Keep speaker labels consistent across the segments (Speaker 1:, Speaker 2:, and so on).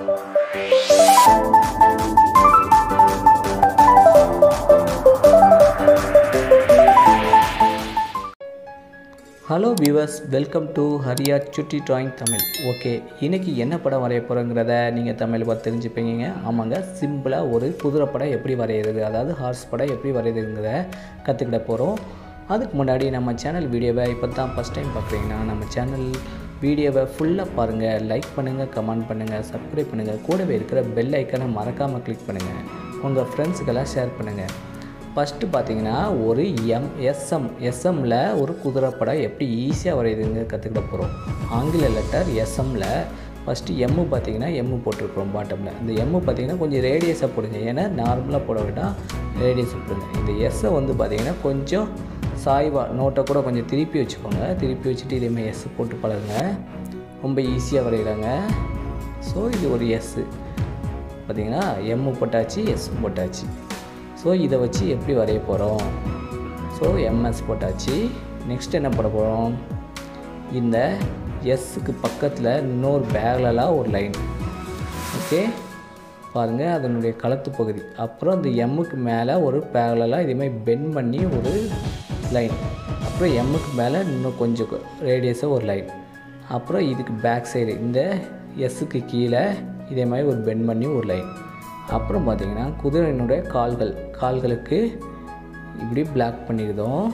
Speaker 1: hello viewers welcome to Hariya சுட்டி drawing Tamil okay இன்றைக்கி என்ன படம் வரைய போகிறோங்கிறத நீங்கள் தமிழ் பார்த்து தெரிஞ்சுப்பீங்க ஆமாங்க சிம்பிளாக ஒரு குதிரை படம் எப்படி வரைகிறது அதாவது ஹார்ஸ் படம் எப்படி வரைகிறதுங்கிறத கற்றுக்கிட போகிறோம் அதுக்கு முன்னாடி நம்ம சேனல் வீடியோவை இப்போ தான் ஃபஸ்ட் டைம் பார்க்குறீங்கன்னா நம்ம சேனல் வீடியோவை ஃபுல்லாக பாருங்கள் லைக் பண்ணுங்கள் கமெண்ட் பண்ணுங்கள் சப்ஸ்கிரைப் பண்ணுங்கள் கூடவே இருக்கிற பெல் ஐக்கனை மறக்காமல் கிளிக் பண்ணுங்கள் உங்கள் ஃப்ரெண்ட்ஸுக்கெல்லாம் ஷேர் பண்ணுங்கள் ஃபஸ்ட்டு பார்த்தீங்கன்னா ஒரு எம் எஸ்எம் எஸ்எம்மில் ஒரு குதிரை படம் எப்படி ஈஸியாக வரையுதுங்க கற்றுக்கிட போகிறோம் ஆங்கில லெட்டர் எஸ்எம்மில் ஃபஸ்ட்டு எம்மு பார்த்தீங்கன்னா எம்மு போட்டிருக்கிறோம் பாட்டமில் இந்த எம்மு பார்த்தீங்கன்னா கொஞ்சம் ரேடியஸாக போடுங்க ஏன்னா நார்மலாக போட வேண்டாம் ரேடியஸாக போடுங்க இந்த எஸ்ஸை வந்து பார்த்தீங்கன்னா கொஞ்சம் சாய்வாக நோட்டை கூட கொஞ்சம் திருப்பி வச்சுக்கோங்க திருப்பி வச்சுட்டு இதேமாதிரி எஸ் போட்டு பழகுங்க ரொம்ப ஈஸியாக வரைகிறாங்க ஸோ இது ஒரு எஸ்ஸு பார்த்தீங்கன்னா எம்மு போட்டாச்சு எஸ் போட்டாச்சு ஸோ இதை வச்சு எப்படி வரைய போகிறோம் ஸோ எம்எஸ் போட்டாச்சு நெக்ஸ்ட் என்ன போட போகிறோம் இந்த எஸ்ஸுக்கு பக்கத்தில் இன்னொரு பேரலாக ஒரு லைன் ஓகே பாருங்கள் அதனுடைய களத்து பகுதி அப்புறம் இந்த எம்முக்கு மேலே ஒரு பேரலாக இதேமாதிரி பெண்ட் பண்ணி ஒரு லைன் அப்புறம் எம்முக்கு மேலே இன்னும் கொஞ்சம் ரேடியஸாக ஒரு லைன் அப்புறம் இதுக்கு பேக் சைடு இந்த எஸ்ஸுக்கு கீழே இதே மாதிரி ஒரு பெண்ட் பண்ணி ஒரு லைன் அப்புறம் பார்த்திங்கன்னா குதிரையினுடைய கால்கள் கால்களுக்கு இப்படி பிளாக் பண்ணிடுதோம்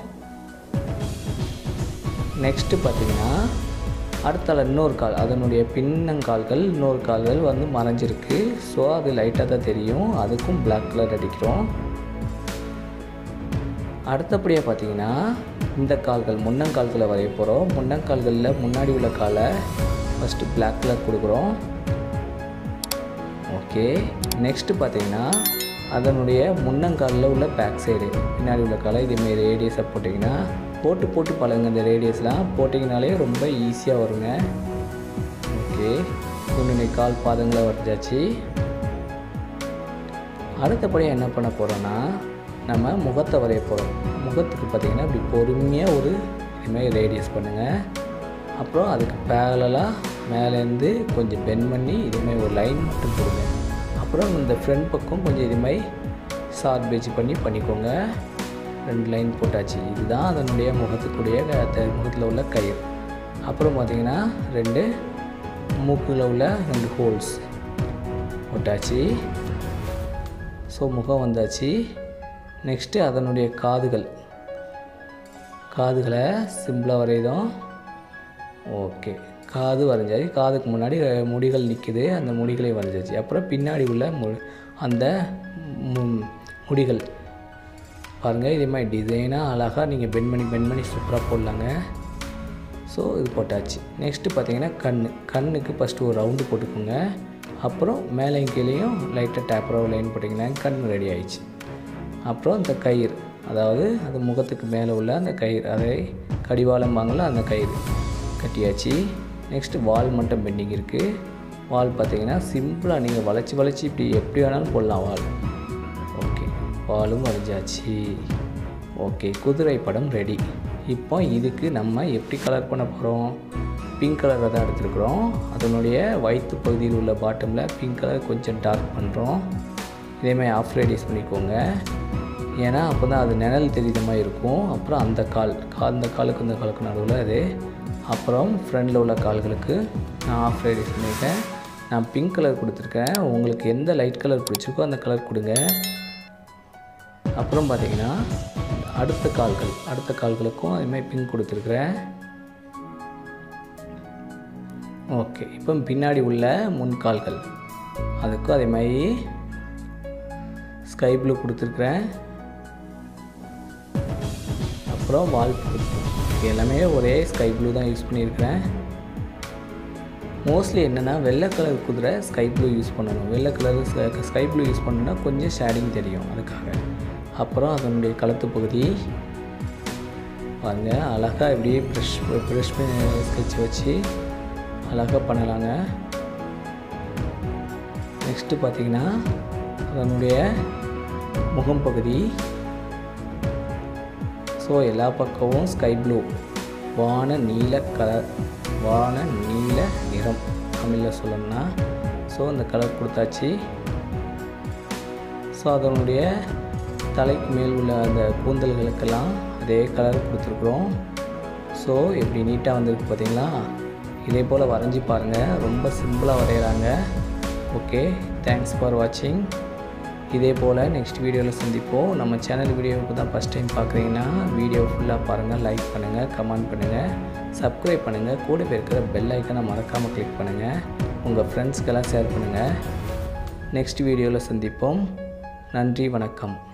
Speaker 1: நெக்ஸ்ட்டு பார்த்திங்கன்னா அடுத்தால இன்னொரு கால் அதனுடைய பின்னங்கால்கள் இன்னொரு கால்கள் வந்து மறைஞ்சிருக்கு ஸோ அது லைட்டாக தான் தெரியும் அதுக்கும் பிளாக் கலர் அடிக்கிறோம் அடுத்தபடியாக பார்த்தீங்கன்னா இந்த கால்கள் முன்னங்கால்களை வரைய போகிறோம் முன்னங்கால்களில் முன்னாடி உள்ள காலை ஃபஸ்ட்டு பிளாக் கலர் கொடுக்குறோம் ஓகே நெக்ஸ்ட்டு பார்த்தீங்கன்னா அதனுடைய முன்னங்காலில் உள்ள பேக் சைடு பின்னாடி உள்ள காலை இதேமாரி ரேடியஸாக போட்டிங்கன்னா போட்டு போட்டு பழகுங்க இந்த ரேடியஸ்லாம் போட்டிங்கனாலே ரொம்ப ஈஸியாக வருங்க ஓகே துணினை கால் பாதங்களை வரைஞ்சாச்சு அடுத்தபடியாக என்ன பண்ண போகிறோன்னா நம்ம முகத்தை வரைய போகிறோம் முகத்துக்கு பார்த்திங்கன்னா இப்படி பொறுமையாக ஒரு இதுமாதிரி ரேடியஸ் பண்ணுங்கள் அப்புறம் அதுக்கு பேரலாக மேலேருந்து கொஞ்சம் பெண்ட் பண்ணி இதுமாதிரி ஒரு லைன் மட்டும் போடுங்க அப்புறம் இந்த ஃப்ரண்ட் பக்கம் கொஞ்சம் இதுமாதிரி ஷார்ட் பேஜ் பண்ணி பண்ணிக்கோங்க ரெண்டு லைன் போட்டாச்சு இதுதான் அதனுடைய முகத்துக்குடைய முகத்தில் உள்ள கயிறு அப்புறம் பார்த்திங்கன்னா ரெண்டு மூக்கில் உள்ள ரெண்டு ஹோல்ஸ் போட்டாச்சு ஸோ முகம் வந்தாச்சு நெக்ஸ்ட்டு அதனுடைய காதுகள் காதுகளை சிம்பிளாக வரையுதோம் ஓகே காது வரைஞ்சாச்சு காதுக்கு முன்னாடி முடிகள் நிற்கிது அந்த முடிகளை வரைஞ்சாச்சு அப்புறம் பின்னாடி உள்ள மு அந்த முடிகள் பாருங்கள் இதே மாதிரி டிசைனாக அழகாக நீங்கள் பெண்ட் பண்ணி பெண்ட் பண்ணி சூப்பராக போடலாங்க ஸோ இது போட்டாச்சு நெக்ஸ்ட்டு பார்த்தீங்கன்னா கண் கண்ணுக்கு ஃபஸ்ட்டு ஒரு ரவுண்டு போட்டுக்கோங்க அப்புறம் மேலேயும் கீழேயும் லைட்டாக டேப்பராக லைன் போட்டிங்கன்னா கண் ரெடி ஆயிடுச்சு அப்புறம் இந்த கயிறு அதாவது அது முகத்துக்கு மேலே உள்ள அந்த கயிறு அதை கடிவாளம்பாங்கள அந்த கயிறு கட்டியாச்சு நெக்ஸ்ட்டு வால் மட்டும் பெண்டிங் இருக்குது வால் பார்த்தீங்கன்னா சிம்பிளாக நீங்கள் வளைச்சி வளைச்சி இப்படி எப்படி வேணாலும் போடலாம் வால் ஓகே வாலும் வரைஞ்சாச்சு ஓகே குதிரை படம் ரெடி இப்போ இதுக்கு நம்ம எப்படி கலர் பண்ண போகிறோம் பிங்க் கலரை தான் எடுத்துருக்குறோம் அதனுடைய வயிற்று பகுதியில் உள்ள பாட்டமில் பிங்க் கலர் கொஞ்சம் டார்க் பண்ணுறோம் இதேமாதிரி ஆஃப் ரேடியஸ் பண்ணிக்கோங்க ஏன்னா அப்போ தான் அது நிழல் தெரியுற மாதிரி இருக்கும் அப்புறம் அந்த கால் அந்த காலுக்கு இந்த காலுக்கு நடுவில் அது அப்புறம் ஃப்ரண்டில் உள்ள கால்களுக்கு நான் ஆஃப் ரேடியஸ் பண்ணியிருக்கேன் நான் பிங்க் கலர் கொடுத்துருக்கேன் உங்களுக்கு எந்த லைட் கலர் பிடிச்சிருக்கோ அந்த கலர் கொடுங்க அப்புறம் பார்த்தீங்கன்னா அடுத்த கால்கள் அடுத்த கால்களுக்கும் அதுமாதிரி பிங்க் கொடுத்துருக்குறேன் ஓகே இப்போ பின்னாடி உள்ள முன்கால்கள் அதுக்கும் அதே மாதிரி ஸ்கை ப்ளூ கொடுத்துருக்குறேன் அப்புறம் வால் எல்லாமே ஒரே ஸ்கை ப்ளூ தான் யூஸ் பண்ணியிருக்கிறேன் மோஸ்ட்லி என்னென்னா வெள்ளை கலர் குதிரை ஸ்கை ப்ளூ யூஸ் பண்ணணும் வெள்ளை கலர் ஸ்கை ப்ளூ யூஸ் பண்ணணுன்னா கொஞ்சம் ஷேடிங் தெரியும் அதுக்காக அப்புறம் அதனுடைய களத்து பகுதி பாருங்கள் அழகாக இப்படியே ப்ரெஷ் ப்ரெஷ் ஸ்கெட்ச் வச்சு அழகாக பண்ணலாங்க நெக்ஸ்ட்டு பார்த்திங்கன்னா அதனுடைய முகம் பகுதி ஸோ எல்லா பக்கமும் ஸ்கை ப்ளூ வான நீல கலர் வான நீல நிறம் தமிழில் சொல்லணும்னா ஸோ ஸோ இந்த கலர் கொடுத்தாச்சு ஸோ அதனுடைய தலைக்கு மேல் உள்ள அந்த கூந்தல்களுக்கெல்லாம் அதே கலர் கொடுத்துருக்குறோம் ஸோ எப்படி நீட்டாக வந்திருக்கு பார்த்தீங்களா இதே போல் வரைஞ்சி பாருங்கள் ரொம்ப சிம்பிளாக வரைகிறாங்க ஓகே தேங்க்ஸ் ஃபார் வாட்சிங் இதே போல் நெக்ஸ்ட் வீடியோவில் சந்திப்போம் நம்ம சேனல் வீடியோவுக்கு தான் ஃபஸ்ட் டைம் பார்க்குறீங்கன்னா வீடியோ ஃபுல்லாக பாருங்கள் லைக் பண்ணுங்கள் கமெண்ட் பண்ணுங்கள் சப்ஸ்கிரைப் பண்ணுங்கள் கூட இருக்கிற பெல் ஐக்கனை மறக்காமல் கிளிக் பண்ணுங்கள் உங்கள் ஃப்ரெண்ட்ஸ்க்கெல்லாம் ஷேர் பண்ணுங்கள் நெக்ஸ்ட் வீடியோவில் சந்திப்போம் நன்றி வணக்கம்